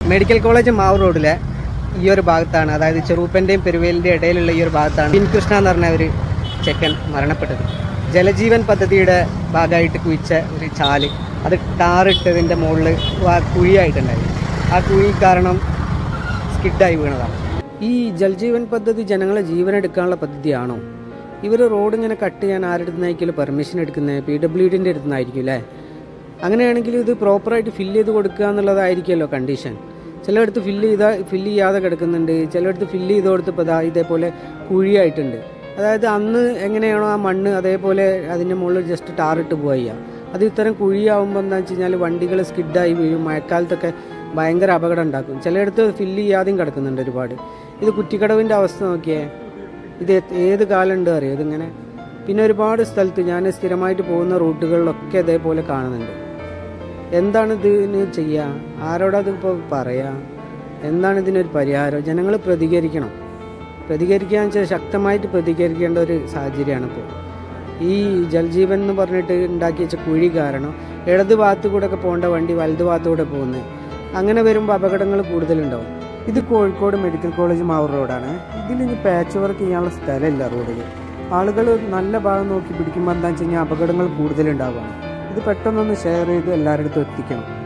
medical college Mavoor റോഡിലെ ഈ ഒരു ഭാഗത്താണ് അതായത് ചെറുപ്പൻ്റെയും പെരുവേലിൻ്റെയും ഇടയിലുള്ള ഈ ഒരു ഭാഗത്താണ് ബിൻ കൃഷ്ണ എന്ന് പറഞ്ഞ ഒരു ചെക്കൻ മരണപ്പെട്ടത് ജലജീവൻ പദ്ധതിയുടെ ഭാഗമായിട്ട് കുഴിച്ച ഒരു ചാല് അത് ടാറിട്ടതിൻ്റെ മുകളിൽ കുഴിയായിട്ടുണ്ടായിരുന്നു ആ കുഴി കാരണം സ്കിഡായി വീണതാണ് ഈ ജൽജീവൻ പദ്ധതി ജനങ്ങളെ ജീവനെടുക്കാനുള്ള പദ്ധതിയാണോ ഇവർ റോഡ് ഇങ്ങനെ കട്ട് ചെയ്യാൻ ആരുടെ അടുത്തുനിന്നായിരിക്കും പെർമിഷൻ എടുക്കുന്നത് പി ഡബ്ല്യു ഡിൻ്റെ അടുത്തുനിന്നായിരിക്കും അല്ലേ അങ്ങനെയാണെങ്കിൽ ഇത് പ്രോപ്പറായിട്ട് ഫില്ല് ചെയ്ത് കൊടുക്കുക എന്നുള്ളതായിരിക്കുമല്ലോ കണ്ടീഷൻ ചിലയിടത്ത് ഫില്ല് ചെയ്താൽ ഫില്ല് ചെയ്യാതെ കിടക്കുന്നുണ്ട് ചിലയിടത്ത് ഫില്ല് ചെയ്ത് കൊടുത്തപ്പോൾ ഇതാ ഇതേപോലെ കുഴിയായിട്ടുണ്ട് അതായത് അന്ന് എങ്ങനെയാണോ ആ മണ്ണ് അതേപോലെ അതിൻ്റെ മുകളിൽ ജസ്റ്റ് ടാറിട്ട് പോവുക ചെയ്യുക അത് ഇത്തരം കുഴിയാവുമ്പോൾ എന്താ വെച്ച് കഴിഞ്ഞാൽ വണ്ടികൾ സ്കിഡായി വീഴും മഴക്കാലത്തൊക്കെ ഭയങ്കര അപകടം ഉണ്ടാക്കും ചിലയിടത്ത് ഫില്ല് ചെയ്യാതെയും കിടക്കുന്നുണ്ട് ഒരുപാട് ഇത് കുറ്റിക്കടവിൻ്റെ അവസ്ഥ നോക്കിയേ ഇത് ഏത് ഏത് കാലം ഉണ്ട് അറിയോ ഇതിങ്ങനെ പിന്നെ ഒരുപാട് സ്ഥലത്ത് ഞാൻ സ്ഥിരമായിട്ട് പോകുന്ന റൂട്ടുകളിലൊക്കെ അതേപോലെ കാണുന്നുണ്ട് എന്താണ് ഇതിന് ചെയ്യുക ആരോടത് ഇപ്പോൾ പറയാ എന്താണ് ഇതിനൊരു പരിഹാരം ജനങ്ങൾ പ്രതികരിക്കണം പ്രതികരിക്കാന്ന് വെച്ചാൽ ശക്തമായിട്ട് പ്രതികരിക്കേണ്ട ഒരു സാഹചര്യമാണ് ഇപ്പോൾ ഈ ജൽജീവൻ എന്ന് പറഞ്ഞിട്ട് ഉണ്ടാക്കി വെച്ച കുഴി കാരണം ഇടത് ഭാഗത്ത് കൂടെ ഒക്കെ പോകേണ്ട വണ്ടി വലത് ഭാഗത്ത് കൂടെ പോകുന്നത് അങ്ങനെ വരുമ്പോൾ അപകടങ്ങൾ കൂടുതലുണ്ടാവും ഇത് കോഴിക്കോട് മെഡിക്കൽ കോളേജ് മാവൂർ റോഡാണ് ഇതിൽ ഇനി പാച്ച് വർക്ക് ചെയ്യാനുള്ള സ്ഥലമില്ല റോഡിൽ ആളുകൾ നല്ല ഭാഗം നോക്കി പിടിക്കുമ്പോൾ എന്താണെന്ന് വെച്ച് കഴിഞ്ഞാൽ അപകടങ്ങൾ കൂടുതലുണ്ടാവുകയാണ് ഇത് പെട്ടെന്നൊന്ന് ഷെയർ ചെയ്ത് എല്ലാവരുടെ അടുത്തും എത്തിക്കണം